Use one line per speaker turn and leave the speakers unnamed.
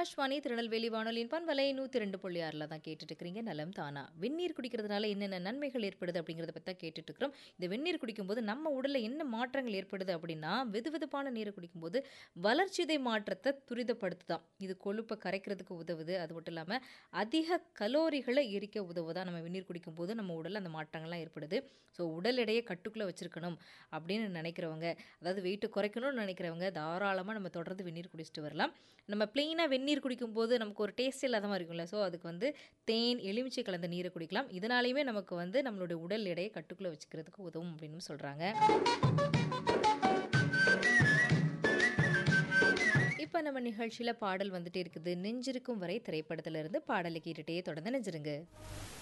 ஆகாஷ்வாணி திருநெல்வேலி வானொலியின் பண்பலை நூற்றி ரெண்டு புள்ளி ஆறில் தான் கேட்டுட்டு இருக்கிறீங்க நலம் தானா வெந்நீர் குடிக்கிறதுனால என்னென்ன நன்மைகள் ஏற்படுது அப்படிங்கிறத பற்றி தான் கேட்டுட்டு இருக்கிறோம் இந்த வெந்நீர் குடிக்கும்போது நம்ம உடலில் என்ன மாற்றங்கள் ஏற்படுது அப்படின்னா வெது வெதுப்பான நீரை குடிக்கும்போது வளர்ச்சிதை மாற்றத்தை துரிதப்படுத்துதான் இது கொழுப்பை கரைக்கிறதுக்கு உதவுது அது மட்டும் இல்லாமல் அதிக கலோரிகளை எரிக்க உதவுதான் நம்ம வெந்நீர் குடிக்கும்போது நம்ம உடலில் அந்த மாற்றங்கள்லாம் ஏற்படுது ஸோ உடல் எடையை கட்டுக்குள்ளே வச்சிருக்கணும் அப்படின்னு நினைக்கிறவங்க அதாவது வெயிட்டு குறைக்கணும்னு நினைக்கிறவங்க தாராளமாக நம்ம தொடர்ந்து வெந்நீர் குடிச்சிட்டு வரலாம் நம்ம ப்ளெயினாக வெந்நீர் குடிக்கும்போது நமக்கு ஒரு டேஸ்ட் இல்லாத மாதிரி இருக்கும்ல ஸோ அதுக்கு வந்து தேன் எலுமிச்சை கலந்த நீரை குடிக்கலாம் இதனாலையுமே நமக்கு வந்து நம்மளுடைய உடல் எடையை கட்டுக்குள்ளே வச்சுக்கிறதுக்கு உதவும் அப்படின்னு சொல்கிறாங்க இப்போ நம்ம நிகழ்ச்சியில் பாடல் வந்துட்டே இருக்குது நெஞ்சிருக்கும் வரை திரைப்படத்திலிருந்து பாடலை கேட்டுட்டே தொடர்ந்து நெஞ்சிருங்க